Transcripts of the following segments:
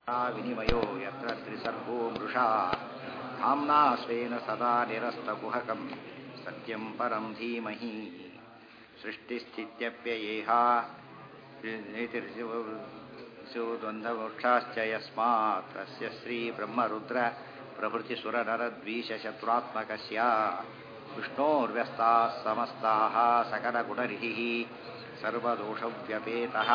विनिमयो यत्र त्रिसर्गो मृषा धाम्ना स्वेन सदा निरस्तकुहकं सत्यं परं धीमहि सृष्टिस्थित्यप्ययेहा द्वन्द्वमोक्षाश्च यस्मात् तस्य श्रीब्रह्मरुद्र प्रभृतिसुरनरद्वीषशत्रुरात्मकस्य विष्णोर्व्यस्ताः समस्ताः सकलगुणरिः सर्वदोषव्यपेतः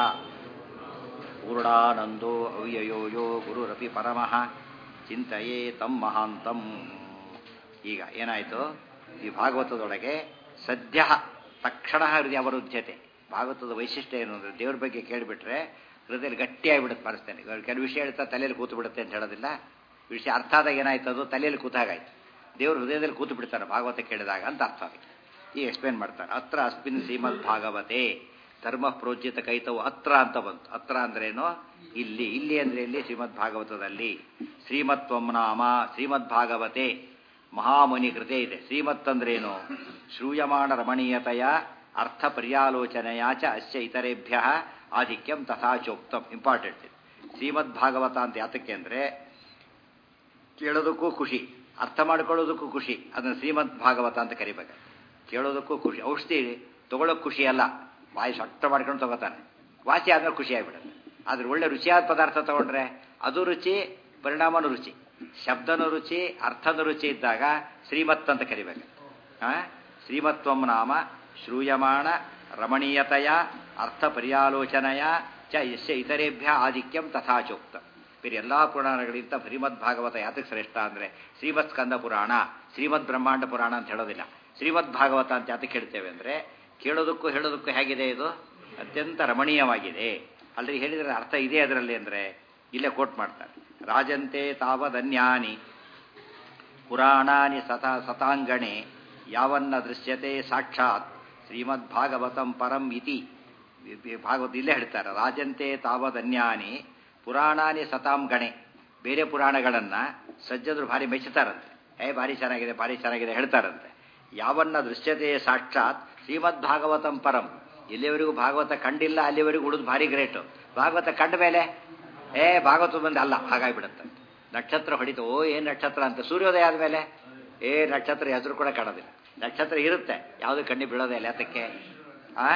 पूर्णानन्दो ಅವ್ಯಯೋ ಯೋ ಗುರುರಪಿ ಪರಮಃ ಚಿಂತೆಯೇ ತಮ್ಮ ಮಹಾಂತಂ ಈಗ ಏನಾಯಿತು ಈ ಭಾಗವತದೊಳಗೆ ಸದ್ಯ ತಕ್ಷಣ ಹೃದಯ ಅವರುದ್ಧತೆ ಭಾಗವತದ ವೈಶಿಷ್ಟ್ಯ ಏನು ಅಂದರೆ ದೇವ್ರ ಬಗ್ಗೆ ಕೇಳಿಬಿಟ್ರೆ ಹೃದಯದಲ್ಲಿ ಗಟ್ಟಿಯಾಗಿಬಿಡುತ್ತೆ ಪರಿಸ್ತೇನೆ ಕೆಲವು ವಿಷಯ ಹೇಳ್ತಾ ತಲೆಯಲ್ಲಿ ಕೂತು ಬಿಡುತ್ತೆ ಅಂತ ಹೇಳೋದಿಲ್ಲ ವಿಷಯ ಅರ್ಥ ಆದಾಗ ಏನಾಯ್ತು ಅದು ತಲೆಯಲ್ಲಿ ಕೂತಾಗಾಯ್ತು ದೇವ್ರ ಹೃದಯದಲ್ಲಿ ಕೂತು ಬಿಡ್ತಾರೆ ಭಾಗವತ ಕೇಳಿದಾಗ ಅಂತ ಅರ್ಥ ಆಗುತ್ತೆ ಈ ಎಕ್ಸ್ಪ್ಲೇನ್ ಮಾಡ್ತಾರೆ ಅತ್ರ ಅಸ್ಮಿನ್ ಶ್ರೀಮದ್ ಭಾಗವತೆ ಧರ್ಮ ಪ್ರೋಚಿತ ಕೈತವು ಅತ್ರ ಅಂತ ಬಂತು ಅತ್ರ ಅಂದ್ರೇನು ಇಲ್ಲಿ ಇಲ್ಲಿ ಅಂದ್ರೆ ಇಲ್ಲಿ ಶ್ರೀಮದ್ ಭಾಗವತದಲ್ಲಿ ಶ್ರೀಮತ್ವಂ ನಾಮ ಶ್ರೀಮದ್ ಭಾಗವತೆ ಮಹಾಮುನಿ ಕೃತೆ ಇದೆ ಶ್ರೀಮತ್ ಅಂದ್ರೇನು ಶ್ರೂಯಮಾಣ ರಮಣೀಯತೆಯ ಅರ್ಥ ಪರ್ಯಾಲೋಚನೆಯ ಚ ಅಸ್ಯ ಇತರೇಭ್ಯ ಆಧಿಕ್ಯಂ ತಥಾಚೋಕ್ತಂ ಇಂಪಾರ್ಟೆಂಟ್ ಇದೆ ಶ್ರೀಮದ್ ಭಾಗವತ ಅಂತ ಯಾತಕ್ಕೆ ಅಂದರೆ ಕೇಳೋದಕ್ಕೂ ಖುಷಿ ಅರ್ಥ ಮಾಡ್ಕೊಳ್ಳೋದಕ್ಕೂ ಖುಷಿ ಅದನ್ನು ಶ್ರೀಮದ್ ಭಾಗವತ ಅಂತ ಕರಿಬೇಕು ಕೇಳೋದಕ್ಕೂ ಖುಷಿ ಔಷಧಿ ತಗೊಳ್ಳೋಕೆ ಖುಷಿ ಅಲ್ಲ ಬಾಯಿ ಸೊಟ್ಟ ಮಾಡ್ಕೊಂಡು ತಗೋತಾನೆ ವಾಸಿ ಆದ್ಮೇಲೆ ಖುಷಿ ಆಗಿಬಿಡುತ್ತೆ ಆದ್ರೆ ಒಳ್ಳೆ ರುಚಿಯಾದ ಪದಾರ್ಥ ತಗೊಂಡ್ರೆ ಅದು ರುಚಿ ಪರಿಣಾಮನೂ ರುಚಿ ಶಬ್ದನೂ ರುಚಿ ಅರ್ಥನೂ ರುಚಿ ಇದ್ದಾಗ ಶ್ರೀಮತ್ ಅಂತ ಕರಿಬೇಕು ಶ್ರೀಮತ್ವಂ ನಾಮ ಶ್ರೂಯಮಾಣ ರಮಣೀಯತೆಯ ಅರ್ಥ ಪರ್ಯಾಲೋಚನೆಯ ಚ ಯಶ್ಯ ಇತರೇಭ್ಯ ಆಧಿಕ್ಯಂ ತಥಾಚೋಕ್ತ ಬೇರೆ ಎಲ್ಲ ಪುರಾಣಗಳಿಂದ ಶ್ರೀಮದ್ ಭಾಗವತ ಯಾತಕ್ಕೆ ಶ್ರೇಷ್ಠ ಅಂದರೆ ಶ್ರೀಮತ್ ಸ್ಕಂದ ಪುರಾಣ ಶ್ರೀಮದ್ ಬ್ರಹ್ಮಾಂಡ ಪುರಾಣ ಅಂತ ಹೇಳೋದಿಲ್ಲ ಶ್ರೀಮದ್ ಭಾಗವತ ಅಂತ ಯಾತಕ್ಕೆ ಹೇಳ್ತೇವೆ ಅಂದರೆ ಕೇಳೋದಕ್ಕೂ ಹೇಳೋದಕ್ಕೂ ಹೇಗಿದೆ ಇದು ಅತ್ಯಂತ ರಮಣೀಯವಾಗಿದೆ ಅಲ್ರಿ ಹೇಳಿದರೆ ಅರ್ಥ ಇದೆ ಅದರಲ್ಲಿ ಅಂದರೆ ಇಲ್ಲೇ ಕೋಟ್ ಮಾಡ್ತಾರೆ ರಾಜಂತೆ ತಾವದನ್ಯಾನಿ ಪುರಾಣಾನಿ ಸತ ಸತಾಂಗಣೆ ಯಾವನ್ನ ದೃಶ್ಯತೆ ಸಾಕ್ಷಾತ್ ಶ್ರೀಮದ್ ಭಾಗವತಂ ಪರಂ ಇತಿ ಭಾಗವತ ಇಲ್ಲೇ ಹೇಳ್ತಾರೆ ರಾಜಂತೆ ತಾವದನ್ಯಾನಿ ಪುರಾಣಾನಿ ಸತಾಂ ಗಣೆ ಬೇರೆ ಪುರಾಣಗಳನ್ನು ಸಜ್ಜದ್ರು ಭಾರಿ ಮೆಚ್ಚುತ್ತಾರಂತೆ ಏ ಭಾರಿ ಚೆನ್ನಾಗಿದೆ ಭಾರಿ ಚೆನ್ನಾಗಿದೆ ಹೇಳ್ತಾರಂತೆ ಯಾವನ್ನ ದೃಶ್ಯತೆ ಸಾಕ್ಷಾತ್ ಶ್ರೀಮದ್ ಭಾಗವತಂ ಪರಂ ಎಲ್ಲಿವರೆಗೂ ಭಾಗವತ ಕಂಡಿಲ್ಲ ಅಲ್ಲಿವರೆಗೂ ಉಳಿದು ಭಾರಿ ಗ್ರೇಟು ಭಾಗವತ ಕಂಡ ಮೇಲೆ ಏ ಭಾಗವತ ಬಂದು ಅಲ್ಲ ಹಾಗಾಗಿಬಿಡುತ್ತೆ ನಕ್ಷತ್ರ ಹೊಡಿತು ಓ ಏನು ನಕ್ಷತ್ರ ಅಂತ ಸೂರ್ಯೋದಯ ಆದಮೇಲೆ ಏ ನಕ್ಷತ್ರ ಹೆಸರು ಕೂಡ ಕಾಣೋದಿಲ್ಲ ನಕ್ಷತ್ರ ಇರುತ್ತೆ ಯಾವುದು ಕಣ್ಣಿ ಬೀಳೋದೇ ಇಲ್ಲ ಯಾತಕ್ಕೆ ಆ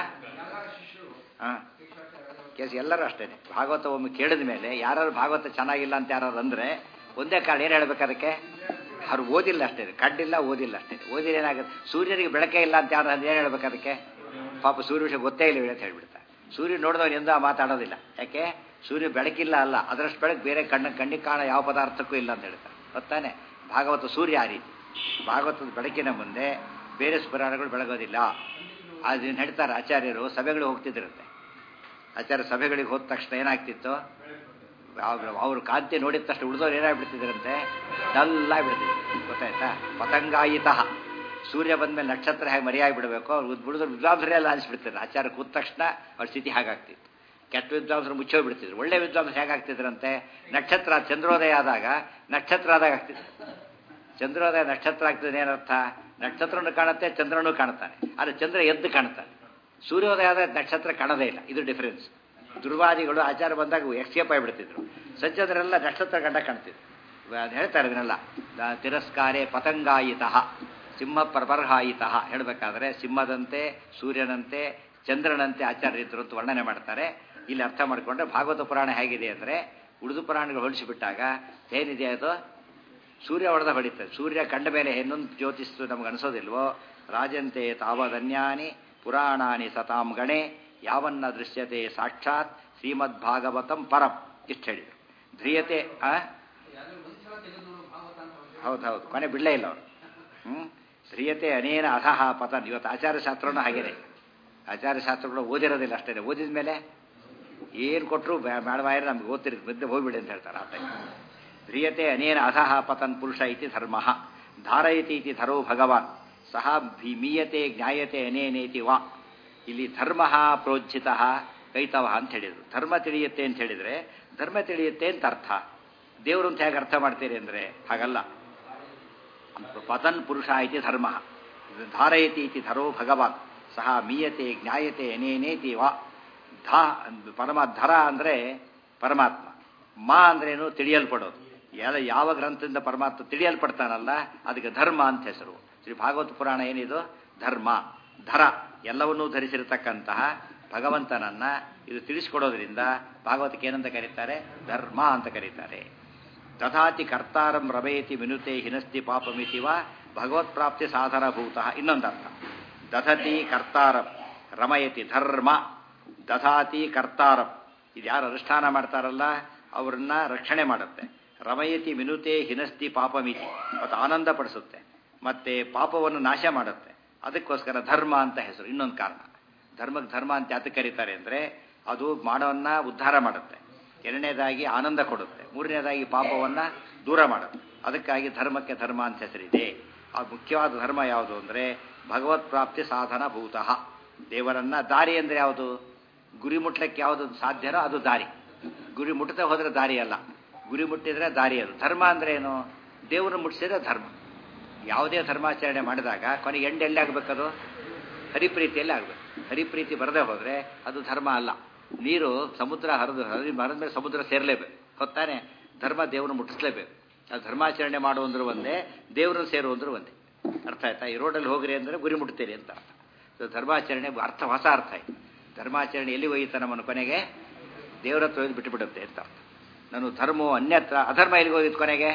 ಹಾಂ ಕೇಸ್ ಎಲ್ಲರೂ ಅಷ್ಟೇ ಭಾಗವತ ಒಮ್ಮೆ ಕೇಳಿದ ಮೇಲೆ ಯಾರು ಭಾಗವತ ಚೆನ್ನಾಗಿಲ್ಲ ಅಂತ ಯಾರು ಅಂದರೆ ಒಂದೇ ಕಾರಣ ಏನು ಹೇಳ್ಬೇಕು ಅದಕ್ಕೆ ಅವ್ರು ಓದಿಲ್ಲ ಅಷ್ಟೇ ಕಂಡಿಲ್ಲ ಓದಿಲ್ಲ ಅಷ್ಟೇ ಓದಿಲ್ಲ ಏನಾಗುತ್ತೆ ಸೂರ್ಯನಿಗೆ ಬೆಳಕೇ ಇಲ್ಲ ಅಂತ ಯಾರು ಏನು ಹೇಳ್ಬೇಕು ಅದಕ್ಕೆ ಪಾಪ ಸೂರ್ಯ ವಿಷಯ ಗೊತ್ತೇ ಇಲ್ಲ ಅಂತ ಹೇಳ್ಬಿಡ್ತಾರೆ ಸೂರ್ಯ ನೋಡಿದವನು ಎಂದ ಮಾತಾಡೋದಿಲ್ಲ ಯಾಕೆ ಸೂರ್ಯ ಬೆಳಕಿಲ್ಲ ಅಲ್ಲ ಅದರಷ್ಟು ಬೆಳಕು ಬೇರೆ ಕಣ್ಣ ಕಣ್ಣಿಗೆ ಕಾಣ ಯಾವ ಪದಾರ್ಥಕ್ಕೂ ಇಲ್ಲ ಅಂತ ಹೇಳ್ತಾರೆ ಗೊತ್ತಾನೆ ಭಾಗವತ ಸೂರ್ಯ ಆ ರೀತಿ ಭಾಗವತದ ಬೆಳಕಿನ ಮುಂದೆ ಬೇರೆ ಪುರಾಣಗಳು ಬೆಳಗೋದಿಲ್ಲ ಅದನ್ನು ಹೇಳ್ತಾರೆ ಆಚಾರ್ಯರು ಸಭೆಗಳಿಗೆ ಹೋಗ್ತಿದ್ರಂತೆ ಆಚಾರ್ಯ ಸಭೆಗಳಿಗೆ ಹೋದ ತಕ್ಷಣ ಏನಾಗ್ತಿತ್ತು ಅವರು ಕಾಂತಿ ನೋಡಿದ ತಕ್ಷಣ ಉಳಿದವ್ರು ಏನಾಗ್ಬಿಡ್ತಿದ್ರಂತೆ ಡಲ್ಲಾಗಿ ಬಿಡ್ತಿದ್ರು ಗೊತ್ತಾಯ್ತಾ ಪತಂಗಾಯಿತ ಸೂರ್ಯ ಬಂದಮೇಲೆ ನಕ್ಷತ್ರ ಹೇಗೆ ಮರಿಯಾಗಿ ಬಿಡಬೇಕು ಅವ್ರು ಬಿಡಿದ್ರು ವಿದ್ವಾಂಸರೇ ಎಲ್ಲ ಅನಿಸ್ಬಿಡ್ತಿದ್ರು ಆಚಾರ ಕೂತ ತಕ್ಷಣ ಅವ್ರ ಸ್ಥಿತಿ ಹಾಗಾಗ್ತಿತ್ತು ಕೆಟ್ಟ ವಿದ್ವಾಂಸರು ಮುಚ್ಚೋ ಬಿಡ್ತಿದ್ರು ಒಳ್ಳೆ ವಿದ್ವಾಂಸರು ಹೇಗಾಗ್ತಿದ್ರಂತೆ ನಕ್ಷತ್ರ ಚಂದ್ರೋದಯ ಆದಾಗ ನಕ್ಷತ್ರ ಆದಾಗ ಆಗ್ತಿದ್ರು ಚಂದ್ರೋದಯ ನಕ್ಷತ್ರ ಆಗ್ತದೆ ಏನರ್ಥ ನಕ್ಷತ್ರನೂ ಕಾಣುತ್ತೆ ಚಂದ್ರನೂ ಕಾಣುತ್ತಾನೆ ಆದರೆ ಚಂದ್ರ ಎದ್ದು ಕಾಣುತ್ತಾನೆ ಸೂರ್ಯೋದಯ ಆದಾಗ ನಕ್ಷತ್ರ ಕಾಣೋದೇ ಇಲ್ಲ ಇದು ಡಿಫರೆನ್ಸ್ ದುರ್ವಾದಿಗಳು ಆಚಾರ ಬಂದಾಗ ಎಕ್ಸ್ಕೇಪ್ ಆಗಿಬಿಡ್ತಿದ್ರು ಸಜ್ಜದರೆಲ್ಲ ನಕ್ಷತ್ರ ಗಂಡ ಕಾಣ್ತಿದ್ರು ಅದು ಹೇಳ್ತಾರೆ ಇದನ್ನೆಲ್ಲ ತಿರಸ್ಕಾರೇ ಪತಂಗಾಯಿತ ಸಿಂಹ ಪ್ರಬರ್ಹಾಯಿತ ಹೇಳಬೇಕಾದ್ರೆ ಸಿಂಹದಂತೆ ಸೂರ್ಯನಂತೆ ಚಂದ್ರನಂತೆ ಆಚಾರ್ಯರು ಅಂತ ವರ್ಣನೆ ಮಾಡ್ತಾರೆ ಇಲ್ಲಿ ಅರ್ಥ ಮಾಡಿಕೊಂಡ್ರೆ ಭಾಗವತ ಪುರಾಣ ಹೇಗಿದೆ ಅಂದರೆ ಉಳಿದು ಪುರಾಣಗಳು ಹೋಲಿಸಿಬಿಟ್ಟಾಗ ಏನಿದೆ ಅದು ಸೂರ್ಯ ಹೊಡೆದ ಹೊಡಿತದೆ ಸೂರ್ಯ ಕಂಡ ಮೇಲೆ ಇನ್ನೊಂದು ಜ್ಯೋತಿಸ್ತು ನಮ್ಗೆ ಅನಿಸೋದಿಲ್ವೋ ರಾಜಂತೆ ತಾವದನ್ಯಾನಿ ಪುರಾಣಾನಿ ಸತಾಂ ಗಣೆ ಯಾವನ್ನ ದೃಶ್ಯತೆ ಸಾಕ್ಷಾತ್ ಶ್ರೀಮದ್ ಭಾಗವತಂ ಪರಂ ಇಷ್ಟು ಹೇಳಿದರು ಧ್ರಿಯತೆ ಆ ಹೌದು ಹೌದು ಕೊನೆ ಬಿಡಲೇ ಇಲ್ಲ ಅವರು ಹ್ಞೂ ಧ್ರಿಯತೆ ಅನೇನ ಅಧಃ ಪತನ್ ಇವತ್ತು ಆಚಾರಶಾಸ್ತ್ರನೂ ಹಾಗೇನೆ ಆಚಾರಶಾಸ್ತ್ರಗಳು ಓದಿರೋದಿಲ್ಲ ಅಷ್ಟೇ ಓದಿದ ಮೇಲೆ ಏನು ಕೊಟ್ಟರು ಬೇಡವಾಯ್ರೆ ನಮ್ಗೆ ಓದ್ತಿರೋದು ಬಿದ್ದು ಹೋಗ್ಬಿಡಿ ಅಂತ ಹೇಳ್ತಾರೆ ಆ ಟೈಮ್ ಧ್ರಿಯತೆ ಅನೇನ ಅಧಃ ಪತನ್ ಪುರುಷ ಇತಿ ಧರ್ಮ ಧಾರಯತಿ ಇತಿ ಧರೋ ಭಗವಾನ್ ಸಹ ಮೀಯತೆ ಜ್ಞಾಯತೆ ಅನೇನೇತಿ ವಾ ಇಲ್ಲಿ ಧರ್ಮ ಪ್ರೋಜ್ಜಿತ ಕೈತವ ಅಂತ ಹೇಳಿದರು ಧರ್ಮ ತಿಳಿಯುತ್ತೆ ಅಂತ ಹೇಳಿದರೆ ಧರ್ಮ ತಿಳಿಯುತ್ತೆ ಅಂತ ಅರ್ಥ ದೇವರು ಅಂತ ಹೇಗೆ ಅರ್ಥ ಮಾಡ್ತೀರಿ ಅಂದರೆ ಹಾಗಲ್ಲ ಪತನ್ ಪುರುಷ ಇತಿ ಧರ್ಮ ಧಾರಯತಿ ಇತಿ ಧರೋ ಭಗವಾನ್ ಸಹ ಮೀಯತೆ ಜ್ಞಾಯತೆ ಅನೇನೇತಿ ವಾ ಧ ಪರಮ ಧರ ಅಂದರೆ ಪರಮಾತ್ಮ ಮಾ ಅಂದ್ರೇನು ತಿಳಿಯಲ್ಪಡೋದು ಎಲ್ಲ ಯಾವ ಗ್ರಂಥದಿಂದ ಪರಮಾತ್ಮ ತಿಳಿಯಲ್ಪಡ್ತಾನಲ್ಲ ಅದಕ್ಕೆ ಧರ್ಮ ಅಂತ ಹೆಸರು ಶ್ರೀ ಭಾಗವತ ಪುರಾಣ ಏನಿದು ಧರ್ಮ ಧರ ಎಲ್ಲವನ್ನೂ ಧರಿಸಿರತಕ್ಕಂತಹ ಭಗವಂತನನ್ನ ಇದು ತಿಳಿಸ್ಕೊಡೋದ್ರಿಂದ ಭಾಗವತಕ್ಕೆ ಏನಂತ ಕರೀತಾರೆ ಧರ್ಮ ಅಂತ ಕರೀತಾರೆ ತಥಾತಿ ಕರ್ತಾರಂ ರಮೇತಿ ವಿನುತೆ ಹಿನಸ್ತಿ ಪಾಪಮಿತಿ ವಾ ಭಗವತ್ಪ್ರಾಪ್ತಿ ಸಾಧನಭೂತ ಇನ್ನೊಂದರ್ಥ ದಧತಿ ಕರ್ತಾರಂ ರಮಯತಿ ಧರ್ಮ ದಧಾತಿ ಕರ್ತಾರಂ ಇದು ಯಾರು ಅನುಷ್ಠಾನ ಮಾಡ್ತಾರಲ್ಲ ಅವ್ರನ್ನ ರಕ್ಷಣೆ ಮಾಡುತ್ತೆ ರಮಯತಿ ವಿನುತೆ ಹಿನಸ್ತಿ ಪಾಪಮಿತಿ ಮತ್ತು ಆನಂದ ಪಡಿಸುತ್ತೆ ಮತ್ತೆ ಪಾಪವನ್ನು ನಾಶ ಮಾಡುತ್ತೆ ಅದಕ್ಕೋಸ್ಕರ ಧರ್ಮ ಅಂತ ಹೆಸರು ಇನ್ನೊಂದು ಕಾರಣ ಧರ್ಮಕ್ಕೆ ಧರ್ಮ ಅಂತ ಯಾತಕ್ಕೆ ಕರೀತಾರೆ ಅಂದರೆ ಅದು ಮಾಡೋವನ್ನ ಉದ್ಧಾರ ಮಾಡುತ್ತೆ ಎರಡನೇದಾಗಿ ಆನಂದ ಕೊಡುತ್ತೆ ಮೂರನೇದಾಗಿ ಪಾಪವನ್ನ ದೂರ ಮಾಡುತ್ತೆ ಅದಕ್ಕಾಗಿ ಧರ್ಮಕ್ಕೆ ಧರ್ಮ ಅಂತ ಹೆಸರಿದೆ ಆ ಮುಖ್ಯವಾದ ಧರ್ಮ ಯಾವುದು ಅಂದರೆ ಭಗವತ್ ಪ್ರಾಪ್ತಿ ಸಾಧನ ಭೂತಃ ದೇವರನ್ನ ದಾರಿ ಅಂದರೆ ಯಾವುದು ಗುರಿ ಮುಟ್ಲಿಕ್ಕೆ ಯಾವುದು ಸಾಧ್ಯನೋ ಅದು ದಾರಿ ಗುರಿ ಮುಟ್ಟದೆ ಹೋದ್ರೆ ದಾರಿ ಅಲ್ಲ ಗುರಿ ಮುಟ್ಟಿದ್ರೆ ದಾರಿ ಅದು ಧರ್ಮ ಅಂದ್ರೆ ಏನು ದೇವರನ್ನು ಮುಟ್ಟಿಸಿದ್ರೆ ಧರ್ಮ ಯಾವುದೇ ಧರ್ಮಾಚರಣೆ ಮಾಡಿದಾಗ ಕೊನೆಗೆ ಎಂಡ್ ಎಲ್ಲಿ ಆಗಬೇಕದು ಹರಿಪ್ರೀತಿಯಲ್ಲಿ ಆಗಬೇಕು ಹರಿಪ್ರೀತಿ ಬರದೇ ಹೋದರೆ ಅದು ಧರ್ಮ ಅಲ್ಲ ನೀರು ಸಮುದ್ರ ಹರಿದು ಹರಿ ಹರಿದ ಮೇಲೆ ಸಮುದ್ರ ಸೇರಲೇಬೇಕು ಹೊತ್ತಾನೆ ಧರ್ಮ ದೇವರನ್ನು ಮುಟ್ಟಿಸ್ಲೇಬೇಕು ಅದು ಧರ್ಮಾಚರಣೆ ಮಾಡುವಂದ್ರೂ ಒಂದೇ ದೇವರನ್ನು ಸೇರುವಂದ್ರೂ ಒಂದೇ ಅರ್ಥ ಆಯ್ತಾ ಈ ರೋಡಲ್ಲಿ ಹೋಗ್ರಿ ಅಂದರೆ ಗುರಿ ಮುಟ್ತೀರಿ ಅಂತ ಅರ್ಥ ಇದು ಧರ್ಮಾಚರಣೆ ಅರ್ಥ ಹೊಸ ಅರ್ಥ ಇದೆ ಧರ್ಮಾಚರಣೆ ಎಲ್ಲಿ ಒಯ್ಯುತ್ತೆ ನಮ್ಮನ್ನು ಕೊನೆಗೆ ದೇವರ ಹತ್ರ ಒಯ್ದು ಬಿಟ್ಟು ಬಿಡುತ್ತೆ ಅಂತ ಅರ್ಥ ನಾನು ಧರ್ಮವು ಅನ್ಯತ್ರ ಅಧರ್ಮ ಎಲ್ಲಿಗೆ ಹೋಗಿದ್ದು ಕೊನೆಗೆ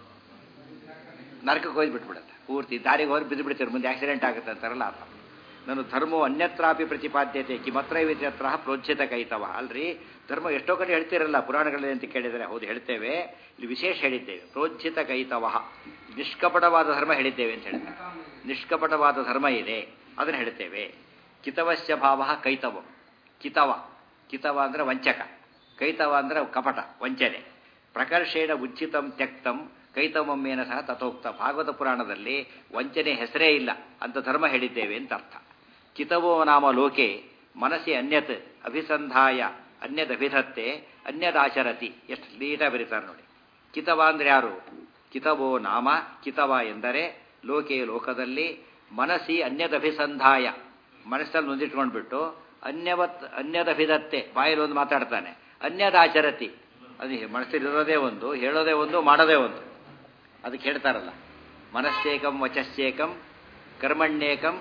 ನರಕಕ್ಕೆ ಹೋಗಿ ಬಿಟ್ಬಿಡುತ್ತೆ ಪೂರ್ತಿ ದಾರಿಗೆ ಹೋಗಿ ಬಿದ್ದು ಬಿಡ್ತೀರಿ ಮುಂದೆ ಆಕ್ಸಿಡೆಂಟ್ ಆಗುತ್ತೆ ಅಂತಾರಲ್ಲ ಅರ್ಥ ನಾನು ಧರ್ಮವು ಅನ್ಯತ್ರಾಪಿ ಪ್ರತಿಪಾದ್ಯತೆ ಕಿಮತ್ರ ವಿದ್ಯತ್ರ ಪ್ರೋಚ್ಯತ ಕೈತವ ಅಲ್ರಿ ಧರ್ಮ ಎಷ್ಟೋ ಕಡೆ ಹೇಳ್ತಿರಲ್ಲ ಪುರಾಣಗಳಲ್ಲಿ ಅಂತ ಕೇಳಿದರೆ ಹೌದು ಹೇಳ್ತೇವೆ ಇಲ್ಲಿ ವಿಶೇಷ ಹೇಳಿದ್ದೇವೆ ಪ್ರೋಚ್ಯತ ಕೈತವ ನಿಷ್ಕಪಟವಾದ ಧರ್ಮ ಹೇಳಿದ್ದೇವೆ ಅಂತ ಹೇಳ್ತಾರೆ ನಿಷ್ಕಪಟವಾದ ಧರ್ಮ ಇದೆ ಅದನ್ನು ಹೇಳ್ತೇವೆ ಕಿತವಶ್ಯ ಭಾವ ಕೈತವ ಕಿತವ ಕಿತವ ಅಂದ್ರೆ ವಂಚಕ ಕೈತವ ಅಂದ್ರೆ ಕಪಟ ವಂಚನೆ ಪ್ರಕರ್ಷೇಣ ಉಚಿತಂ ತ್ಯಕ್ತಂ ಕೈತವಮ್ಮೇನ ಸಹ ತಥೋಕ್ತ ಭಾಗವತ ಪುರಾಣದಲ್ಲಿ ವಂಚನೆ ಹೆಸರೇ ಇಲ್ಲ ಅಂತ ಧರ್ಮ ಹೇಳಿದ್ದೇವೆ ಅಂತ ಅರ್ಥ ಕಿತವೋ ನಾಮ ಲೋಕೆ ಮನಸ್ಸಿ ಅನ್ಯತ್ ಅಭಿಸಂಧಾಯ ಅನ್ಯದಭಿಧತ್ತೆ ಅನ್ಯದಾಚರತಿ ಎಷ್ಟು ನೀಟಾಗಿ ಬರೀತಾರೆ ನೋಡಿ ಕಿತವ ಅಂದ್ರೆ ಯಾರು ಕಿತವೋ ನಾಮ ಕಿತವ ಎಂದರೆ ಲೋಕೆ ಲೋಕದಲ್ಲಿ ಮನಸ್ಸಿ ಅನ್ಯದಭಿಸಂಧಾಯ ಮನಸ್ಸಲ್ಲಿ ಮುಂದಿಟ್ಕೊಂಡ್ಬಿಟ್ಟು ಅನ್ಯವತ್ ಅನ್ಯದಭಿದತ್ತೆ ಬಾಯಲ್ಲಿ ಒಂದು ಮಾತಾಡ್ತಾನೆ ಅನ್ಯದಾಚರತಿ ಅದು ಮನಸ್ಸಲ್ಲಿರೋದೇ ಒಂದು ಹೇಳೋದೇ ಒಂದು ಮಾಡೋದೇ ಒಂದು ಅದಕ್ಕೆ ಹೇಳ್ತಾರಲ್ಲ ಮನಸ್ಸೇಕಂ ವಚಸ್ಸೇಕಂ ಕರ್ಮಣ್ಯೇಕಂ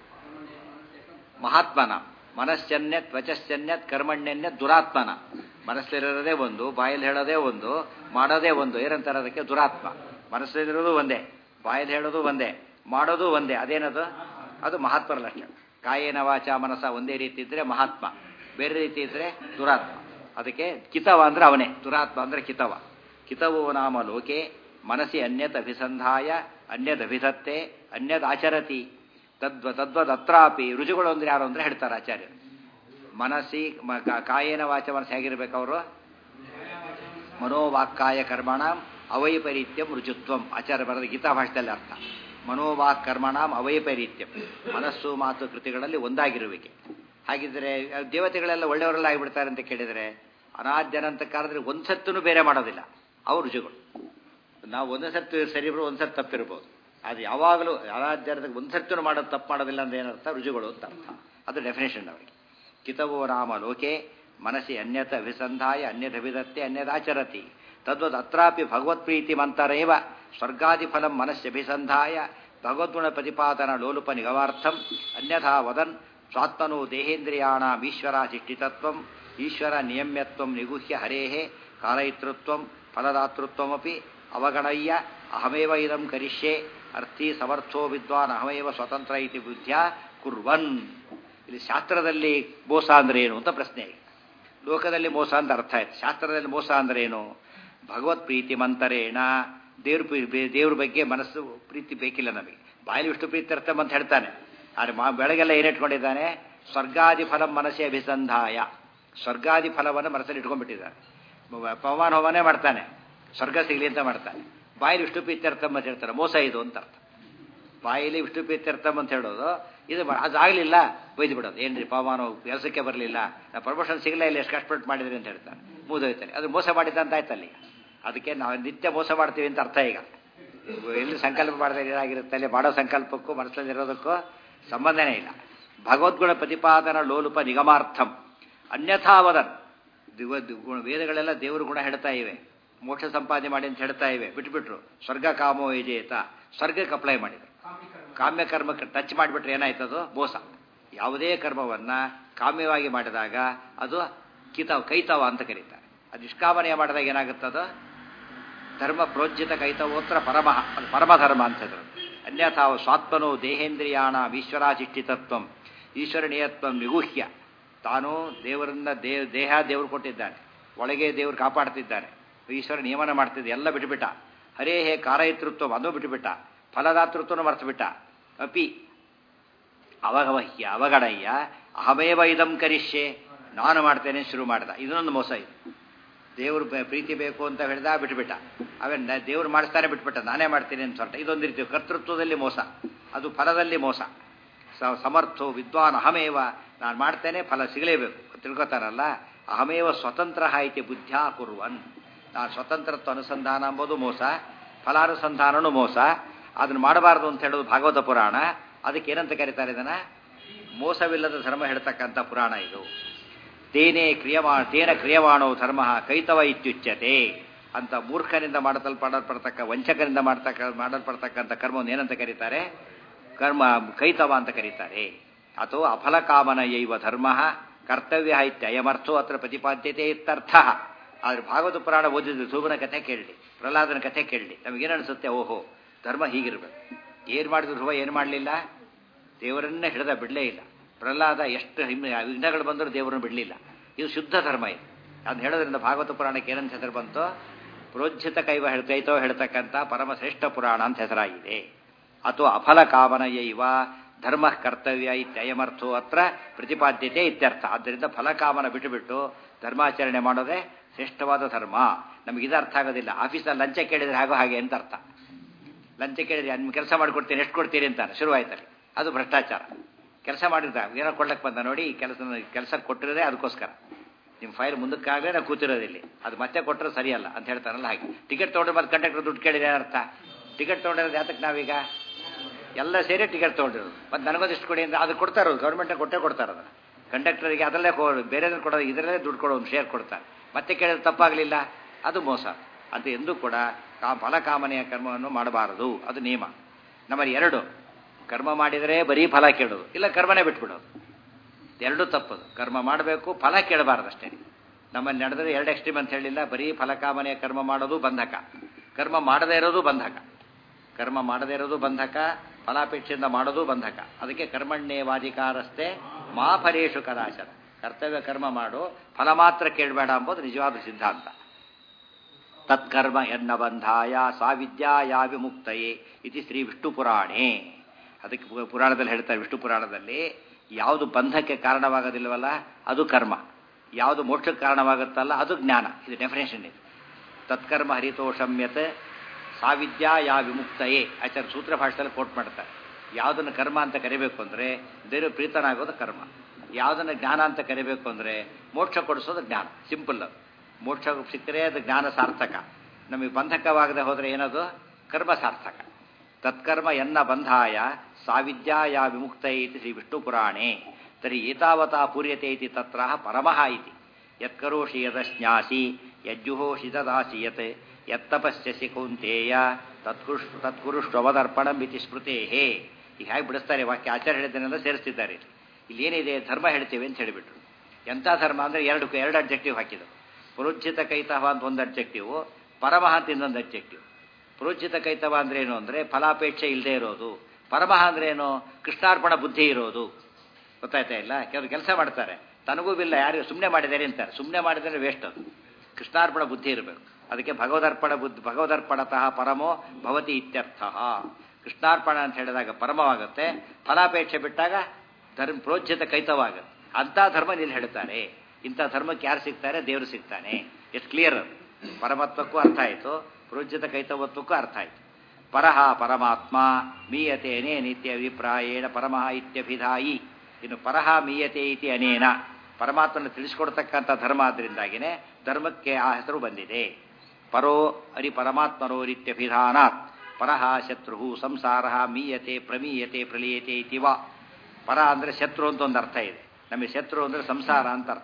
ಮಹಾತ್ಮನ ಮನಸ್ಸನ್ಯತ್ ವಚಸ್ಸನ್ಯತ್ ಕರ್ಮಣ್ಯನ್ಯತ್ ದುರಾತ್ಮನ ಮನಸ್ಸಲ್ಲಿರೋದೇ ಒಂದು ಬಾಯಲ್ಲಿ ಹೇಳೋದೇ ಒಂದು ಮಾಡೋದೇ ಒಂದು ಏನಂತಾರೆ ಅದಕ್ಕೆ ದುರಾತ್ಮ ಮನಸ್ಸಲ್ಲಿರೋದು ಒಂದೇ ಬಾಯಲ್ಲಿ ಹೇಳೋದು ಒಂದೇ ಮಾಡೋದು ಒಂದೇ ಅದೇನದು ಅದು ಮಹಾತ್ಮರ ಲಕ್ಷಣ ಕಾಯೇನ ವಾಚ ಮನಸ ಒಂದೇ ರೀತಿ ಇದ್ರೆ ಮಹಾತ್ಮ ಬೇರೆ ರೀತಿ ಇದ್ರೆ ದುರಾತ್ಮ ಅದಕ್ಕೆ ಕಿತವ ಅಂದ್ರೆ ಅವನೇ ದುರಾತ್ಮ ಅಂದ್ರೆ ಕಿತವ ಕಿತವೋ ನಾಮ ಲೋಕೆ ಮನಸ್ಸಿ ಅನ್ಯತ್ ಅಭಿಸಂಧಾಯ ಅನ್ಯದಭಿಧತ್ತೆ ಅನ್ಯದಾಚರತಿ ತದ್ವ ತದ್ವದತ್ರಾಪಿ ರುಜುಗಳು ಅಂದ್ರೆ ಯಾರು ಅಂದ್ರೆ ಹೇಳ್ತಾರೆ ಆಚಾರ್ಯರು ಮನಸ್ಸಿ ಕಾಯೇನ ವಾಚ ಮನಸ್ಸು ಹೇಗಿರ್ಬೇಕು ಅವರು ಮನೋವಾಕ್ಕಾಯ ಕರ್ಮಣಾಂ ಅವೈಪರೀತ್ಯಂ ರುಜುತ್ವಂ ಆಚಾರ್ಯ ಬರೆದ ಗೀತಾ ಭಾಷೆಯಲ್ಲಿ ಅರ್ಥ ಮನೋವಾಕ್ ಕರ್ಮಣಾಂ ಅವೈಪರೀತ್ಯಂ ಮನಸ್ಸು ಮಾತು ಕೃತಿಗಳಲ್ಲಿ ಒಂದಾಗಿರುವಿಕೆ ಹಾಗಿದ್ರೆ ದೇವತೆಗಳೆಲ್ಲ ಒಳ್ಳೆಯವರೆಲ್ಲ ಆಗಿಬಿಡ್ತಾರೆ ಅಂತ ಕೇಳಿದರೆ ಅನಾದ್ಯನಂತ ಕಾಲದಲ್ಲಿ ಒಂದ್ಸತ್ತೂ ಬೇರೆ ಮಾಡೋದಿಲ್ಲ ಅವ್ರ ರುಜುಗಳು ನಾವು ಒಂದೇ ಸರ್ತಿ ಸರಿ ಇರ್ಬೋದು ಒಂದು ಸರ್ತಿ ತಪ್ಪಿರ್ಬೋದು ಅದು ಯಾವಾಗಲೂ ಅನಾದ್ಯನದ ಒಂದು ಸರ್ತಿನೂ ಮಾಡೋದು ತಪ್ಪು ಮಾಡೋದಿಲ್ಲ ಅಂದ್ರೆ ಏನರ್ಥ ರುಜುಗಳು ಅಂತ ಅರ್ಥ ಅದು ಡೆಫಿನೇಷನ್ ಅವರಿಗೆ ಕಿತವೋ ರಾಮ ಲೋಕೆ ಮನಸ್ಸಿ ಅನ್ಯತ ಅಭಿಸಂಧಾಯ ಅನ್ಯದಭಿದತ್ತೆ ಅನ್ಯದಾಚರತಿ ತದ್ವದ್ ಅತ್ರಾಪಿ ಭಗವತ್ಪ್ರೀತಿ ಮಂತರೇವ ಸ್ವರ್ಗಾದಿಫಲಂ ಮನಸ್ಸಭಿಸಂಧಾಯ ಭಗವದ್ಗುಣ ಪ್ರತಿಪಾದನ ಲೋಲುಪ ನಿಗವಾರ್ಥಂ ಅನ್ಯಥಾ ವದನ್ ಸ್ವಾತ್ಮನೋ ದೇಹೇಂದ್ರಿಯಾಣಾಂ ಈಶ್ವರಾಧಿಷ್ಠಿತತ್ವಂ ಈಶ್ವರ ನಿಯಮ್ಯತ್ವಂ ನಿಗುಹ್ಯ ಹರೇಹೇ ಕಾಲಯಿತೃತ್ವಂ ಫಲದಾತೃತ್ವಮಪಿ ಅವಗಣಯ್ಯ ಅಹಮೇವ ಇದಂ ಕರಿಷ್ಯೆ ಅರ್ಥಿ ಸಮರ್ಥೋ ವಿದ್ವಾನ್ ಅಹಮೇವ ಸ್ವತಂತ್ರ ಇತಿ ಬುದ್ಧ್ಯ ಕುರ್ವನ್ ಇಲ್ಲಿ ಶಾಸ್ತ್ರದಲ್ಲಿ ಮೋಸ ಅಂದ್ರೆ ಏನು ಅಂತ ಪ್ರಶ್ನೆ ಲೋಕದಲ್ಲಿ ಮೋಸ ಅಂತ ಅರ್ಥ ಆಯ್ತು ಶಾಸ್ತ್ರದಲ್ಲಿ ಮೋಸ ಅಂದ್ರೆ ಏನು ಭಗವತ್ ಪ್ರೀತಿ ಮಂತರೇಣ ದೇವ್ರ ದೇವ್ರ ಬಗ್ಗೆ ಮನಸ್ಸು ಪ್ರೀತಿ ಬೇಕಿಲ್ಲ ನಮಗೆ ಬಾಯಲ್ಲಿ ವಿಷ್ಣು ಪ್ರೀತಿ ಅರ್ಥ ಅಂತ ಹೇಳ್ತಾನೆ ಆದರೆ ಮಾ ಬೆಳಗೆಲ್ಲ ಏನಿಟ್ಕೊಂಡಿದ್ದಾನೆ ಸ್ವರ್ಗಾದಿ ಫಲಂ ಮನಸ್ಸೇ ಅಭಿಸಂಧಾಯ ಸ್ವರ್ಗಾದಿ ಫಲವನ್ನು ಮನಸ್ಸಲ್ಲಿ ಇಟ್ಕೊಂಡ್ಬಿಟ್ಟಿದ್ದಾನೆ ಪವಮಾನ ಹೋಮನೇ ಮಾಡ್ತಾನೆ ಸ್ವರ್ಗ ಸಿಗಲಿ ಅಂತ ಮಾಡ್ತಾನೆ ಬಾಯಲ್ಲಿ ವಿಷ್ಣು ಪ್ರೀತ್ಯರ್ಥಂ ಅಂತ ಹೇಳ್ತಾರೆ ಮೋಸ ಇದು ಅಂತ ಅರ್ಥ ಬಾಯಲ್ಲಿ ವಿಷ್ಣು ಪ್ರೀತ್ಯರ್ಥಂ ಅಂತ ಹೇಳೋದು ಇದು ಅದಾಗಲಿಲ್ಲ ಒಯ್ದು ಬಿಡೋದು ಏನ್ರಿ ಪವಮಾನ ಕೆಲಸಕ್ಕೆ ಬರಲಿಲ್ಲ ನಾ ಪ್ರಮೋಷನ್ ಸಿಗಲೇ ಇಲ್ಲ ಎಷ್ಟು ಕಷ್ಟಪಟ್ಟು ಮಾಡಿದ್ರಿ ಅಂತ ಹೇಳ್ತಾನೆ ಮುಗಿದೋಯ್ತಾನೆ ಅದು ಮೋಸ ಮಾಡಿದ್ದ ಅಂತ ಆಯ್ತಲ್ಲಿ ಅದಕ್ಕೆ ನಾವು ನಿತ್ಯ ಮೋಸ ಮಾಡ್ತೀವಿ ಅಂತ ಅರ್ಥ ಈಗ ಎಲ್ಲಿ ಸಂಕಲ್ಪ ಮಾಡಿದ್ರೆ ಏನಾಗಿರುತ್ತೆ ಅಲ್ಲಿ ಮಾಡೋ ಸಂಕಲ್ಪಕ್ಕೂ ಮನಸ್ಸಲ್ಲಿರೋದಕ್ಕೂ ಸಂಬಂಧನೇ ಇಲ್ಲ ಭಗವದ್ಗುಣ ಪ್ರತಿಪಾದನ ಲೋಲುಪ ನಿಗಮಾರ್ಥಂ ಅನ್ಯಥಾ ವದನ್ ದಿವ ದಿವ್- ವೇದಗಳೆಲ್ಲ ದೇವರು ಗುಣ ಹೇಳ್ತಾ ಇವೆ ಮೋಕ್ಷ ಸಂಪಾದನೆ ಮಾಡಿ ಅಂತ ಹೇಳ್ತಾ ಇವೆ ಬಿಟ್ಬಿಟ್ರು ಸ್ವರ್ಗ ಕಾಮೋ ವಿಜೇತ ಸ್ವರ್ಗಕ್ಕೆ ಅಪ್ಲೈ ಮಾಡಿದ್ರು ಕಾಮ್ಯ ಕರ್ಮಕ್ಕೆ ಟಚ್ ಮಾಡಿಬಿಟ್ರೆ ಏನಾಯ್ತದು ಮೋಸ ಯಾವುದೇ ಕರ್ಮವನ್ನ ಕಾಮ್ಯವಾಗಿ ಮಾಡಿದಾಗ ಅದು ಕಿತವ ಕೈತವ ಅಂತ ಕರೀತಾರೆ ಅದು ನಿಷ್ಕಾಮನೆಯ ಮಾಡಿದಾಗ ಏನಾಗುತ್ತದು ಧರ್ಮ ಪ್ರೋಜ್ಜಿತ ಕೈತವೋತ್ರ ಪರಮಃ ಅದು ಪರಮಧರ್ಮ ಅಂತ ಹೇಳಿದ್ರು ಅನ್ಯಥಾ ಸ್ವಾತ್ಮನೋ ದೇಹೇಂದ್ರಿಯಾಣ ಈಶ್ವರಾಧಿಷ್ಠಿತತ್ವಂ ಈಶ್ವರನೀಯತ್ವಂ ನಿಗೂಹ್ಯ ತಾನು ದೇವರನ್ನ ದೇ ದೇಹ ದೇವರು ಕೊಟ್ಟಿದ್ದಾನೆ ಒಳಗೆ ದೇವರು ಕಾಪಾಡ್ತಿದ್ದಾನೆ ಈಶ್ವರ ನಿಯಮನ ಮಾಡ್ತಿದ್ದ ಎಲ್ಲ ಬಿಟ್ಟುಬಿಟ್ಟ ಹರೇ ಹೇ ಕಾರಯಿತೃತ್ವ ಅದು ಬಿಟ್ಟುಬಿಟ್ಟ ಫಲದಾತೃತ್ವನು ಮರೆತುಬಿಟ್ಟ ಅಪಿ ಅವಗವಹ್ಯ ಅವಗಡಯ್ಯ ಅಹಮೇವ ಇದಂ ಕರಿಷ್ಯೆ ನಾನು ಮಾಡ್ತೇನೆ ಶುರು ಮಾಡ್ದ ಇದನ್ನೊಂದು ಮೋಸ ಇದು ದೇವ್ರ ಬ- ಪ್ರೀತಿ ಬೇಕು ಅಂತ ಹೇಳ್ದ ಬಿಟ್ಬಿಟ್ಟ ಅವೇನ್ ದೇವ್ರು ಮಾಡಿಸ್ತಾನೆ ಬಿಟ್ಬಿಟ್ಟ ನಾನೇ ಮಾಡ್ತೀನಿ ಅಂತ ಹೊರಟ ಇದೊಂದು ರೀತಿ ಕರ್ತೃತ್ವದಲ್ಲಿ ಮೋಸ ಅದು ಫಲದಲ್ಲಿ ಮೋಸ ಸ- ಸಮರ್ಥೋ ವಿದ್ವಾನ್ ಅಹಮೇವ ನಾನು ಮಾಡ್ತೇನೆ ಫಲ ಸಿಗಲೇಬೇಕು ತಿಳ್ಕೊತಾರಲ್ಲ ಅಹಮೇವ ಸ್ವತಂತ್ರ ಇತಿ ಬುದ್ಧ್ಯಾ ಕುರ್ವನ್ ನಾನು ಸ್ವತಂತ್ರತ್ವ ಅನುಸಂಧಾನ ಎಂಬುದು ಮೋಸ ಫಲಾನುಸಂಧಾನನೂ ಮೋಸ ಅದನ್ನು ಮಾಡಬಾರದು ಅಂತ ಹೇಳೋದು ಭಾಗವತ ಪುರಾಣ ಅದಕ್ಕೆ ಏನಂತ ಕರೀತಾರೆ ಇದನ್ನ ಮೋಸವಿಲ್ಲದ ಧರ್ಮ ಹೇಳ್ತಕ್ಕಂಥ ಪುರಾಣ ಇದು ತೇನೇ ಕ್ರಿಯಮಾ ತೇನ ಕ್ರಿಯಮಾಣೋ ಧರ್ಮ ಕೈತವ ಇತ್ಯುಚ್ಯತೆ ಅಂತ ಮೂರ್ಖನಿಂದ ಮಾಡಲ್ಪಡಲ್ಪಡ್ತಕ್ಕ ವಂಚಕನಿಂದ ಮಾಡ್ತಕ್ಕ ಮಾಡಲ್ಪಡ್ತಕ್ಕಂಥ ಕರ್ಮವನ್ನು ಏನಂತ ಕರೀತಾರೆ ಕರ್ಮ ಕೈತವ ಅಂತ ಕರೀತಾರೆ ಅಥವಾ ಅಫಲಕಾಮನ ಯೈವ ಧರ್ಮ ಕರ್ತವ್ಯ ಇತ್ಯಯಮರ್ಥೋ ಅತ್ರ ಪ್ರತಿಪಾದ್ಯತೆ ಇತ್ಯರ್ಥ ಆದ್ರೆ ಭಾಗವತ ಪುರಾಣ ಓದಿದ್ರೆ ಧ್ರುವನ ಕಥೆ ಕೇಳಲಿ ಪ್ರಹ್ಲಾದನ ಕಥೆ ಕೇಳಲಿ ನಮಗೇನು ಅನಿಸುತ್ತೆ ಓಹೋ ಧರ್ಮ ಹೀಗಿರ್ಬೇಕು ಏನು ಮಾಡಿದ್ರು ಧ್ರುವ ಏನು ಮಾಡಲಿಲ್ಲ ದೇವರನ್ನೇ ಹಿಡಿದ ಬಿಡಲೇ ಇಲ್ಲ ಪ್ರಹ್ಲಾದ ಎಷ್ಟು ಹಿಮ್- ವಿಘ್ನಗಳು ಬಂದರೂ ದೇವರನ್ನು ಬಿಡಲಿಲ್ಲ ಇದು ಶುದ್ಧ ಧರ್ಮ ಇದು ಅದನ್ನ ಹೇಳೋದ್ರಿಂದ ಭಾಗವತ ಪುರಾಣಕ್ಕೆ ಏನಂತ ಹೆಸರು ಬಂತು ಪ್ರೋಜ್ಜಿತ ಕೈವ ಹೇಳ್ತೈತೋ ಹೇಳ್ತಕ್ಕಂಥ ಪರಮಶ್ರೇಷ್ಠ ಪುರಾಣ ಅಂತ ಹೆಸರಾಗಿದೆ ಅಥವಾ ಅಫಲ ಕಾಮನಯೈವ ಧರ್ಮ ಕರ್ತವ್ಯ ಇತ್ಯಯಮರ್ಥೋ ಅತ್ರ ಪ್ರತಿಪಾದ್ಯತೆ ಇತ್ಯರ್ಥ ಆದ್ದರಿಂದ ಫಲಕಾಮನ ಬಿಟ್ಟುಬಿಟ್ಟು ಧರ್ಮಾಚರಣೆ ಮಾಡೋದೇ ಶ್ರೇಷ್ಠವಾದ ಧರ್ಮ ನಮಗೆ ಇದು ಅರ್ಥ ಆಗೋದಿಲ್ಲ ಆಫೀಸಲ್ಲಿ ಲಂಚ ಕೇಳಿದ್ರೆ ಹಾಗೋ ಹಾಗೆ ಅಂತ ಅರ್ಥ ಲಂಚ ಕೇಳಿದ್ರೆ ನಿಮ್ಮ ಕೆಲಸ ಮಾಡಿಕೊಡ್ತೀನಿ ಎಷ್ಟು ಕೊಡ್ತೀರಿ ಅಂತಾನೆ ಶುರುವಾಯ್ತಲ್ಲಿ ಅದು ಭ್ರಷ್ಟಾಚಾರ ಕೆಲಸ ಮಾಡಿದ ಏನೋ ಕೊಡ್ಲಕ್ಕೆ ಬಂದ ನೋಡಿ ಈ ಕೆಲಸ ಕೆಲಸ ಕೊಟ್ಟಿರೋದೇ ಅದಕ್ಕೋಸ್ಕರ ನಿಮ್ಮ ಫೈಲ್ ಮುಂದಕ್ಕಾಗಲೇ ನಾವು ಕೂತಿರೋದಿಲ್ಲಿ ಅದು ಮತ್ತೆ ಕೊಟ್ಟರೆ ಸರಿಯಲ್ಲ ಅಂತ ಹೇಳ್ತಾರಲ್ಲ ಹಾಗೆ ಟಿಕೆಟ್ ತೊಗೊಂಡ್ರೆ ಮತ್ತೆ ಕಂಡಕ್ಟರ್ ದುಡ್ಡು ಕೇಳಿದ್ರೆ ಏನರ್ಥ ಟಿಕೆಟ್ ತೊಗೊಂಡಿರೋದು ಯಾತಕ್ಕೆ ನಾವೀಗ ಎಲ್ಲ ಸೇರಿ ಟಿಕೆಟ್ ತೊಗೊಂಡಿರೋದು ಮತ್ತು ನನಗೊಂದಿಷ್ಟು ಕೊಡಿ ಅಂತ ಅದು ಕೊಡ್ತಾ ಇರೋದು ಗೌರ್ಮೆಂಟೇ ಕೊಟ್ಟೇ ಕೊಡ್ತಾರೆ ಅದನ್ನು ಕಂಡಕ್ಟರಿಗೆ ಅದರಲ್ಲೇ ಕೊ ಬೇರೆದ್ರೆ ಕೊಡೋದು ಇದರಲ್ಲೇ ದುಡ್ಡು ಕೊಡೋ ಒಂದು ಶೇರ್ ಕೊಡ್ತಾರೆ ಮತ್ತೆ ಕೇಳಿದ್ರೆ ತಪ್ಪಾಗಲಿಲ್ಲ ಅದು ಮೋಸ ಅಂತ ಎಂದೂ ಕೂಡ ಕಾ ಫಲಕಾಮನೆಯ ಕರ್ಮವನ್ನು ಮಾಡಬಾರದು ಅದು ನಿಯಮ ನಮ್ಮಲ್ಲಿ ಎರಡು ಕರ್ಮ ಮಾಡಿದರೆ ಬರೀ ಫಲ ಕೇಳೋದು ಇಲ್ಲ ಕರ್ಮನೇ ಬಿಟ್ಬಿಡೋದು ಎರಡೂ ತಪ್ಪದು ಕರ್ಮ ಮಾಡಬೇಕು ಫಲ ಕೇಳಬಾರ್ದು ಅಷ್ಟೇ ನಮ್ಮಲ್ಲಿ ನಡೆದರೆ ಎರಡು ಎಕ್ಸ್ಟ್ರೀಮ್ ಅಂತ ಹೇಳಿಲ್ಲ ಬರೀ ಫಲಕಾಮನೆಯ ಕರ್ಮ ಮಾಡೋದು ಬಂಧಕ ಕರ್ಮ ಮಾಡದೇ ಇರೋದು ಬಂಧಕ ಕರ್ಮ ಮಾಡದೇ ಇರೋದು ಬಂಧಕ ಫಲಾಪೇಕ್ಷೆಯಿಂದ ಮಾಡೋದು ಬಂಧಕ ಅದಕ್ಕೆ ಕರ್ಮಣ್ಯೇವಾಧಿಕಾರಸ್ಥೆ ಮಾ ಫಲೇಶು ಕದಾಚನ ಕರ್ತವ್ಯ ಕರ್ಮ ಮಾಡು ಫಲ ಮಾತ್ರ ಕೇಳಬೇಡ ಎಂಬುದು ನಿಜವಾದ ಸಿದ್ಧಾಂತ ತತ್ಕರ್ಮ ಎನ್ನ ಬಂಧಾಯ ಸಾ ವಿದ್ಯಾಯ ವಿಮುಕ್ತಯೇ ಇತಿ ಶ್ರೀ ವಿಷ್ಣು ಪುರಾಣೇ ಅದಕ್ಕೆ ಪು- ಪುರಾಣದಲ್ಲಿ ಹೇಳ್ತಾರೆ ವಿಷ್ಣು ಪುರಾಣದಲ್ಲಿ ಯಾವುದು ಬಂಧಕ್ಕೆ ಕಾರಣವಾಗೋದಿಲ್ವಲ್ಲ ಅದು ಕರ್ಮ ಯಾವುದು ಮೋಕ್ಷಕ್ಕೆ ಕಾರಣವಾಗುತ್ತಲ್ಲ ಅದು ಜ್ಞಾನ ಇದು ಡೆಫಿನೇಷನ್ ಇದು ತತ್ಕರ್ಮ ಹರಿತೋಷಮ್ಯತ್ ಸಾವಿದ್ಯಾ ಯಾ ವಿಮುಕ್ತಯೇ ಆಚಾರ್ಯ ಸೂತ್ರ ಭಾಷೆಯಲ್ಲಿ ಕೋಟ್ ಮಾಡ್ತಾರೆ ಯಾವುದನ್ನು ಕರ್ಮ ಅಂತ ಕರಿಬೇಕು ಅಂದರೆ ದೇವರು ಪ್ರೀತನಾಗೋದು ಕರ್ಮ ಯಾವುದನ್ನು ಜ್ಞಾನ ಅಂತ ಕರಿಬೇಕು ಅಂದರೆ ಮೋಕ್ಷ ಕೊಡಿಸೋದು ಜ್ಞಾನ ಸಿಂಪಲ್ ಅದು ಮೋಕ್ಷ ಸಿಕ್ಕರೆ ಅದು ಜ್ಞಾನ ಸಾರ್ಥಕ ನಮಗೆ ಬಂಧಕವಾಗದೆ ಹೋದರೆ ಏನದು ಕರ್ಮ ಸಾರ್ಥಕ ತತ್ಕರ್ಮ ಎನ್ನ ಬಂಧಾಯ ಸಾವಿದ್ಯಾಯ ವಿಮುಕ್ತ ಇತಿ ಶ್ರೀ ವಿಷ್ಣು ಪುರಾಣೇ ತರ್हि ಏತಾವತಾ ಪೂರ್ಯತೆ ಇತಿ ತತ್ರ ಪರಮಃ ಇತಿ ಯತ್ಕರೋಷಿ ಯದಶ್ನಾಸಿ ಯಜ್ಜುಹೋಷಿ ತದಾಸಿ ಯತ್ ಯತ್ತಪಸ್ಯಸಿ ಕೌಂತೇಯ ತತ್ಕುಷ್ ತತ್ಕುರುಷ್ವದರ್ಪಣಂ ಇತಿ ಸ್ಮೃತೇಹೇ ಈಗ ಹೇಗೆ ಬಿಡಿಸ್ತಾರೆ ವಾಕ್ಯ ಆಚಾರ್ಯ ಹೇಳಿದ್ದನ್ನೆಲ್ಲ ಸೇರಿಸ್ತಿದ್ದಾರೆ ಇಲ್ಲಿ ಏನಿದೆ ಧರ್ಮ ಹೇಳ್ತೇವೆ ಅಂತ ಹೇಳಿಬಿಟ್ರು ಎಂಥ ಧರ್ಮ ಅಂದರೆ ಎರಡು ಎರಡು ಅಬ್ಜೆಕ್ಟಿವ್ ಹಾಕಿದ್ರು ಪುರುಚಿತ ಕೈತವ ಅಂತ ಒಂದು ಅಬ್ಜೆಕ್ಟಿವ್ ಪರಮಃ ಅಂತ ಇನ್ನೊಂದು ಅಬ್ಜೆಕ್ಟಿವ್ ಪುರೋಚಿತ ಕೈತವ ಅಂದ್ರೆ ಏನು ಅಂದರೆ ಫಲಾಪೇಕ್ಷೆ ಇಲ್ಲದೆ ಇರೋದು ಪರಮಃ ಅಂದ್ರೆ ಏನು ಕೃಷ್ಣಾರ್ಪಣ ಬುದ್ಧಿ ಇರೋದು ಗೊತ್ತಾಯ್ತಾ ಇಲ್ಲ ಕೆಲವರು ಕೆಲಸ ಮಾಡ್ತಾರೆ ತನಗೂ ಬಿಲ್ಲ ಯಾರು ಸುಮ್ಮನೆ ಮಾಡಿದ್ದಾರೆ ಅಂತಾರೆ ಸುಮ್ಮನೆ ಮಾಡಿದರೆ ವೇಸ್ಟ್ ಅದು ಕೃಷ್ಣಾರ್ಪಣ ಬುದ್ಧಿ ಇರಬೇಕು ಅದಕ್ಕೆ ಭಗವದರ್ಪಣ ಬುದ್ಧಿ ಭಗವದರ್ಪಣತಃ ಪರಮೋ ಭವತಿ ಇತ್ಯರ್ಥ ಕೃಷ್ಣಾರ್ಪಣ ಅಂತ ಹೇಳಿದಾಗ ಪರಮವಾಗುತ್ತೆ ಫಲಾಪೇಕ್ಷೆ ಬಿಟ್ಟಾಗ ಧರ್ಮ ಪ್ರೋಜ್ಯತ ಕೈತವಾಗುತ್ತೆ ಅಂಥ ಧರ್ಮ ನೀನು ಹೇಳ್ತಾರೆ ಇಂಥ ಧರ್ಮಕ್ಕೆ ಯಾರು ಸಿಗ್ತಾರೆ ದೇವರು ಸಿಗ್ತಾನೆ ಎಷ್ಟು ಕ್ಲಿಯರ್ ಅದು ಪರಮತ್ವಕ್ಕೂ ಅರ್ಥ ಆಯಿತು ಪ್ರೋಜ್ಯತ ಕೈತವತ್ವಕ್ಕೂ ಅರ್ಥ ಆಯಿತು ಪರಹ ಪರಮಾತ್ಮ ಮೀಯತೆ ಅನೇ ನಿತ್ಯ ಅಭಿಪ್ರಾಯೇಣ ಪರಮಃ ಇತ್ಯಭಿಧಾಯಿ ಇನ್ನು ಪರಹ ಮೀಯತೆ ಇತಿ ಅನೇನ ಪರಮಾತ್ಮನ ತಿಳಿಸ್ಕೊಡ್ತಕ್ಕಂಥ ಧರ್ಮ ಆದ್ದರಿಂದಾಗಿನೇ ಧರ್ಮಕ್ಕೆ ಆ ಹೆಸರು ಬಂದಿದೆ ಪರೋ ಹರಿ ಪರಮಾತ್ಮರೋರಿತ್ಯಭಿಧಾನಾತ್ ಪರಹ ಶತ್ರು ಸಂಸಾರ ಮೀಯತೆ ಪ್ರಮೀಯತೆ ಪ್ರಲೀಯತೆ ಇತಿ ವಾ ಪರ ಅಂದರೆ ಶತ್ರು ಅಂತ ಒಂದು ಅರ್ಥ ಇದೆ ನಮಗೆ ಶತ್ರು ಅಂದರೆ ಸಂಸಾರ ಅಂತ ಅರ್ಥ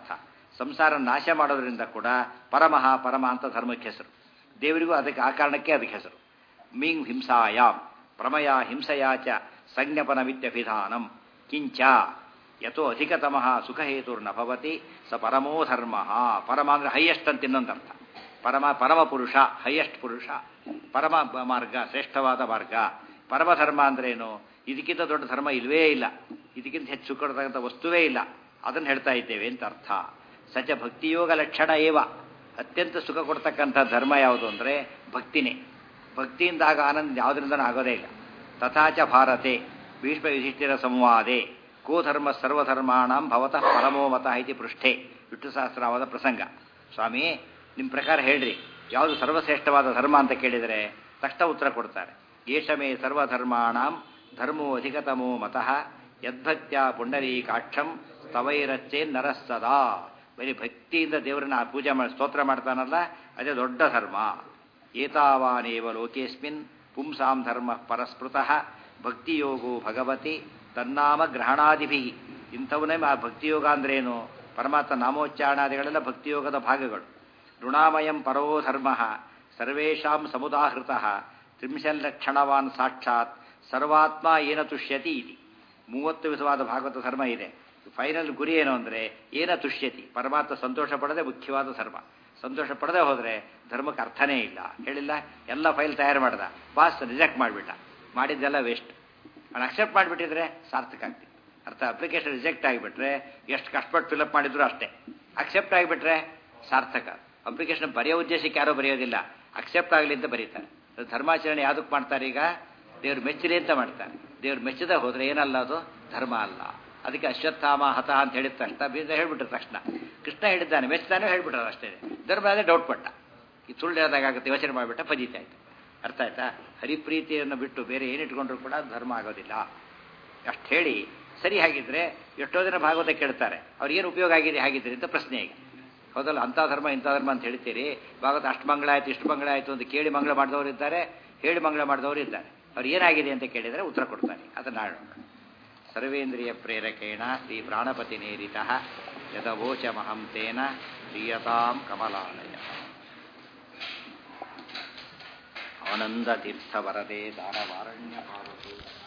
ಸಂಸಾರ ನಾಶ ಮಾಡೋದ್ರಿಂದ ಕೂಡ ಪರಮಃ ಪರಮ ಅಂತ ಧರ್ಮಕ್ಕೆ ಹೆಸರು ದೇವರಿಗೂ ಅದಕ್ಕೆ ಆ ಕಾರಣಕ್ಕೆ ಅದಕ್ಕೆ ಹೆಸರು ಮೀಂಗ್ ಹಿಂಸಾಯಾಮ್ ಪ್ರಮಯ ಹಿಂಸೆಯ ಚ ಸಂಜ್ಞಪನಮಿತ್ಯಭಿಧಾನಂ ಕಿಂಚ ಯಥೋ ಅಧಿಕತಮಃ ಸುಖಹೇತುರ್ನ ಭವತಿ ಸ ಪರಮೋ ಧರ್ಮ ಪರಮ ಅಂದ್ರೆ ಹೈಯೆಸ್ಟ್ ಅಂತ ಇನ್ನೊಂದು ಅರ್ಥ ಪರಮ ಪರಮ ಪುರುಷ ಹೈಯೆಸ್ಟ್ ಪುರುಷ ಪರಮ ಬ- ಮಾರ್ಗ ಶ್ರೇಷ್ಠವಾದ ಮಾರ್ಗ ಪರಮಧರ್ಮ ಅಂದ್ರೇನು ಇದಕ್ಕಿಂತ ದೊಡ್ಡ ಧರ್ಮ ಇಲ್ವೇ ಇಲ್ಲ ಇದಕ್ಕಿಂತ ಹೆಚ್ಚು ಸುಖ ಕೊಡ್ತಕ್ಕಂಥ ವಸ್ತುವೇ ಇಲ್ಲ ಅದನ್ನು ಹೇಳ್ತಾ ಇದ್ದೇವೆ ಅಂತ ಅರ್ಥ ಸಚ ಭಕ್ತಿಯೋಗ ಲಕ್ಷಣ ಏವ ಅತ್ಯಂತ ಸುಖ ಕೊಡ್ತಕ್ಕಂಥ ಧರ್ಮ ಯಾವುದು ಅಂದರೆ ಭಕ್ತಿನೇ ಭಕ್ತಿಯಿಂದ ಆಗ ಆನಂದ ಯಾವುದರಿಂದನೂ ಆಗೋದೇ ಇಲ್ಲ ತಥಾಚ ಭಾರತೆ ಭೀಷ್ಮ ಯುಧಿಷ್ಠಿರ ಸಂವಾದೆ ಕೋ ಧರ್ಮ ಸರ್ವಧರ್ಮಾಣಂ ಭವತಃ ಪರಮೋ ಮತಃ ಇತಿ ಪೃಷ್ಠೆ ವಿಷ್ಣು ಸಹಸ್ರವಾದ ಪ್ರಸಂಗ ಸ್ವಾಮಿ ನಿಮ್ಮ ಪ್ರಕಾರ ಹೇಳ್ರಿ ಯಾವುದು ಸರ್ವಶ್ರೇಷ್ಠವಾದ ಧರ್ಮ ಅಂತ ಕೇಳಿದರೆ ತಕ್ಷಣ ಉತ್ತರ ಕೊಡ್ತಾರೆ ಏಷಮೇ ಸರ್ವಧರ್ಮಾಣಂ ಧರ್ಮೋ ಅಧಿಕತಮೋ ಮತಃ ಯದ್ಭಕ್ತ್ಯ ಪುಂಡರೀಕಾಕ್ಷಂ ಸ್ತವೈರಚ್ಚೇ ನರಸ್ಸದಾ ಬರೀ ಭಕ್ತಿಯಿಂದ ದೇವರನ್ನ ಪೂಜೆ ಮಾಡಿ ಸ್ತೋತ್ರ ಮಾಡ್ತಾನಲ್ಲ ಅದೇ ದೊಡ್ಡ ಧರ್ಮ ಏತಾವಾನೇವ ಲೋಕೇಸ್ಮಿನ್ ಪುಂಸಾಂ ಧರ್ಮ ಪರಸ್ಪೃತಃ ಭಕ್ತಿಯೋಗೋ ಭಗವತಿ ತನ್ನಾಮ ಗ್ರಹಣಾದಿಭಿ ಇಂಥವನ್ನೇ ಆ ಭಕ್ತಿಯೋಗ ಅಂದ್ರೇನು ಪರಮಾತ್ಮ ನಾಮೋಚ್ಚಾರಣಾದಿಗಳೆಲ್ಲ ಭಕ್ತಿಯೋಗದ ಭಾಗಗಳು ಋಣಾಮಯಂ ಪರೋ ಧರ್ಮ ಸರ್ವೇಷಾಂ ಸಮುದಾಹೃತ ತ್ರಿಂಶಲ್ಲಕ್ಷಣವಾನ್ ಸಾಕ್ಷಾತ್ ಸರ್ವಾತ್ಮ ಏನ ತುಷ್ಯತಿ ಇತಿ ಮೂವತ್ತು ವಿಧವಾದ ಭಾಗವತ ಧರ್ಮ ಇದೆ ಫೈನಲ್ ಗುರಿ ಏನು ಅಂದರೆ ಏನ ತುಷ್ಯತಿ ಪರಮಾತ್ಮ ಸಂತೋಷ ಪಡದೆ ಮುಖ್ಯವಾದ ಧರ್ಮ ಸಂತೋಷ ಪಡದೆ ಹೋದರೆ ಧರ್ಮಕ್ಕೆ ಅರ್ಥನೇ ಇಲ್ಲ ಹೇಳಿಲ್ಲ ಎಲ್ಲ ಫೈಲ್ ತಯಾರು ಮಾಡ್ದ ಬಾಸ್ ರಿಜೆಕ್ಟ್ ಮಾಡಿಬಿಟ್ಟ ಮಾಡಿದ್ದೆಲ್ಲ ವೇಸ್ಟ್ ಅವ್ನು ಅಕ್ಸೆಪ್ಟ್ ಮಾಡಿಬಿಟ್ಟಿದ್ರೆ ಸಾರ್ಥಕ ಆಗ್ತಿತ್ತು ಅರ್ಥ ಅಪ್ಲಿಕೇಶನ್ ರಿಜೆಕ್ಟ್ ಆಗಿಬಿಟ್ರೆ ಎಷ್ಟು ಕಷ್ಟಪಟ್ಟು ಫಿಲಪ್ ಮಾಡಿದ್ರು ಅಷ್ಟೇ ಅಕ್ಸೆಪ್ಟ್ ಆಗಿಬಿಟ್ರೆ ಸಾರ್ಥಕ ಅಪ್ಲಿಕೇಶನ್ ಬರೆಯೋ ಉದ್ದೇಶಕ್ಕೆ ಯಾರೂ ಬರೆಯೋದಿಲ್ಲ ಅಕ್ಸೆಪ್ಟ್ ಆಗಲಿ ಅಂತ ಬರೀತಾರೆ ಅದು ಧರ್ಮಾಚರಣೆ ಯಾವುದಕ್ಕೆ ಮಾಡ್ತಾರೆ ಈಗ ದೇವ್ರು ಮೆಚ್ಚಲಿ ಅಂತ ಮಾಡ್ತಾರೆ ದೇವ್ರು ಮೆಚ್ಚದೆ ಹೋದ್ರೆ ಏನಲ್ಲ ಅದು ಧರ್ಮ ಅಲ್ಲ ಅದಕ್ಕೆ ಅಶ್ವತ್ಥಾಮ ಹತ ಅಂತ ಹೇಳಿದ ತಕ್ಷಣ ಬೀಜ ಹೇಳ್ಬಿಟ್ರು ತಕ್ಷಣ ಕೃಷ್ಣ ಹೇಳಿದ್ದಾನೆ ಮೆಚ್ತಾನೆ ಹೇಳ್ಬಿಟ್ರು ಅಷ್ಟೇ ಧರ್ಮ ಅದೇ ಡೌಟ್ ಪಟ್ಟ ಈ ಸುಳ್ಳು ಹೇಳ್ದಾಗುತ್ತೆ ಯೋಚನೆ ಮಾಡಿಬಿಟ್ಟ ಫಜಿತ ಆಯ್ತು ಅರ್ಥ ಆಯ್ತಾ ಹರಿಪ್ರೀತಿಯನ್ನು ಬಿಟ್ಟು ಬೇರೆ ಏನಿಟ್ಕೊಂಡ್ರು ಕೂಡ ಧರ್ಮ ಆಗೋದಿಲ್ಲ ಅಷ್ಟು ಹೇಳಿ ಸರಿ ಹಾಗಿದ್ರೆ ಎಷ್ಟೋ ಜನ ಭಾಗವತ ಕೇಳ್ತಾರೆ ಅವ್ರಿಗೇನು ಉಪಯೋಗ ಆಗಿದೆ ಹಾಗಿದ್ರೆ ಅಂತ ಪ್ರಶ್ನೆ ಈಗ ಹೌದಲ್ಲ ಅಂಥ ಧರ್ಮ ಇಂಥ ಧರ್ಮ ಅಂತ ಹೇಳ್ತೀರಿ ಭಾಗವತ ಅಷ್ಟು ಮಂಗಳ ಆಯ್ತು ಇಷ್ಟು ಮಂಗಳ ಆಯಿತು ಅಂತ ಕೇಳಿ ಮಂಗಳ ಮಾಡಿದವರು ಇದ್ದಾರೆ ಹೇಳಿ ಮಂಗಳ ಮಾಡಿದವರು ಇದ್ದಾರೆ ಅವ್ರು ಏನಾಗಿದೆ ಅಂತ ಕೇಳಿದರೆ ಉತ್ತರ ಕೊಡ್ತಾರೆ ಅದನ್ನ ನೋಡೋಣ ಸರ್ವೇಂದ್ರಿಯ ಪ್ರೇರಕೇಣ ಶ್ರೀ ಪ್ರಾಣಪತಿ ನೇರಿತ ಯದವೋಚ ಮಹಂ ತೇನ ಪ್ರಿಯತಾಂ ಕಮಲಾಲಯ ಆನಂದ ತೀರ್ಥ ವರದೆ ದಾರವಾರಣ್ಯ ಭಾರತು